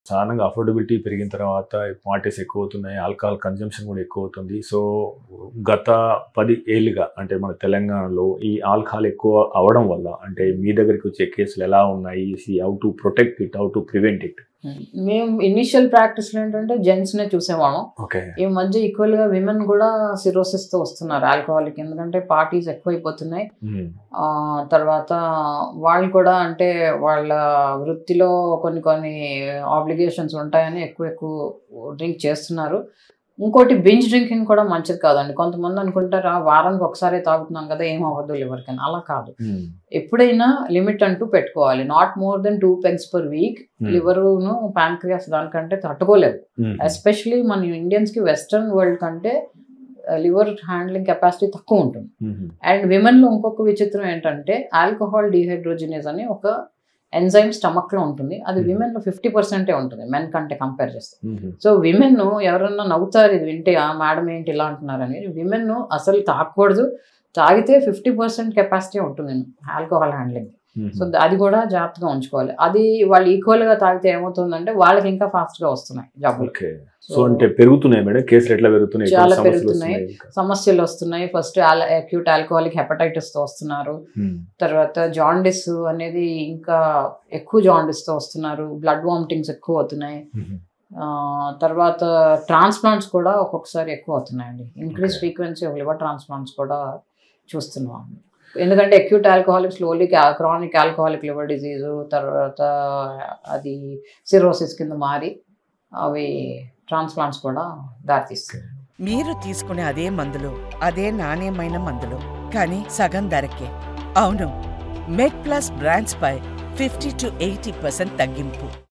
సాధారణంగా అఫోర్డబిలిటీ పెరిగిన తర్వాత పార్టీస్ ఎక్కువ అవుతున్నాయి ఆల్కహాల్ కన్జంప్షన్ కూడా ఎక్కువ అవుతుంది సో గత పది ఏళ్ళుగా అంటే మన తెలంగాణలో ఈ ఆల్కహాల్ ఎక్కువ అవడం వల్ల అంటే మీ దగ్గరికి వచ్చే కేసులు ఎలా ఉన్నాయి how to protect it how to prevent it మేము ఇనిషియల్ ప్రాక్టీస్లో ఏంటంటే జెంట్స్ నే చూసేవాళ్ళం ఓకే ఈ మధ్య ఈక్వల్ గా విమెన్ కూడా సిరోసిస్ తో వస్తున్నారు ఆల్కహాలిక్ ఎందుకంటే పార్టీస్ ఎక్కువైపోతున్నాయి ఆ, తర్వాత వాళ్ళు కూడా అంటే వాళ్ళ వృత్తిలో కొన్ని కొన్ని ఆబ్లిగేషన్స్ ఉంటాయని ఎక్కువ ఎక్కువ డ్రింక్ చేస్తున్నారు ఇంకోటి బింజ్ డ్రింకింగ్ కూడా మంచిది కాదండి కొంతమంది అనుకుంటారు "ఆ, వారానికి ఒకసారి తాగుతున్నాం కదా ఏం అవ్వదు లివర్కని అలా కాదు ఎప్పుడైనా లిమిట్ అంటూ పెట్టుకోవాలి not more than two pegs per week లివరును ప్యాంక్రియాస్ దానికంటే తట్టుకోలేదు ఎస్పెషలీ మన ఇండియన్స్ కి వెస్ట్రన్ వరల్డ్ కంటే లివర్ హ్యాండ్లింగ్ కెపాసిటీ తక్కువ ఉంటుంది అండ్ విమెన్ లో ఇంకొక విచిత్రం ఏంటంటే ఆల్కహాల్ డిహైడ్రోజినేజ్ అని ఒక ఎంజైమ్ స్టమక్ లో ఉంటుంది అది Mhm. విమెన్ లో ఫిఫ్టీ పర్సెంటే ఉంటుంది మెన్ కంటే కంపేర్ చేస్తే సో విమెన్ ఎవరన్నా నవ్వుతారు ఇది వింటే ఆ మేడం ఏంటి ఇలా అంటున్నారని విమెన్ అసలు తాగకూడదు తాగితే ఫిఫ్టీ పర్సెంట్ కెపాసిటీ ఉంటుంది ఆల్కహాల్ హ్యాండ్లింగ్ సో అది కూడా జాగ్రత్తగా ఉంచుకోవాలి అది వాళ్ళు ఈక్వల్ గా తాగితే ఏమవుతుందంటే వాళ్ళకి ఇంకా ఫాస్ట్ గా వస్తున్నాయి జబ్బులు ఓకే సో అంటే పెరుగుతున్నాయి మేడం కేసులు ఎట్లా పెరుగుతున్నాయి చాలా ఎటువంటి సమస్యలు పెరుగుతున్నాయి. వస్తున్నాయి? సమస్యలు వస్తున్నాయి ఫస్ట్ అక్యూట్ ఆల్కహాలిక్ హెపటైటిస్ తో వస్తున్నారు Hmm. తర్వాత జాండిస్ అనేది ఇంకా ఎక్కువ జాండిస్ తో వస్తున్నారు బ్లడ్ వామిటింగ్స్ ఎక్కువ అవుతున్నాయి Mhm. ఆ, తర్వాత ట్రాన్స్ప్లాంట్స్ కూడా ఒక్కొక్కసారి ఎక్కువ అవుతున్నాయండి increase Okay. Frequency of liver transplants కూడా చూస్తున్నాం ఎందుకంటే acute alcoholic slowly chronic alcoholic liver disease తర్వాత అది సిరోసిస్ కింద మారి అవి ట్రాన్స్ప్లాంట్స్ కూడా దారితీస్తాయి మీరు తీసుకునే అదే మందులు అదే నాణ్యమైన మందులు కానీ సగం ధరకే అవును మెడ్ ప్లస్ బ్రాండ్స్ పై ఫిఫ్టీ టు ఎయిటీ పర్సెంట్ తగ్గింపు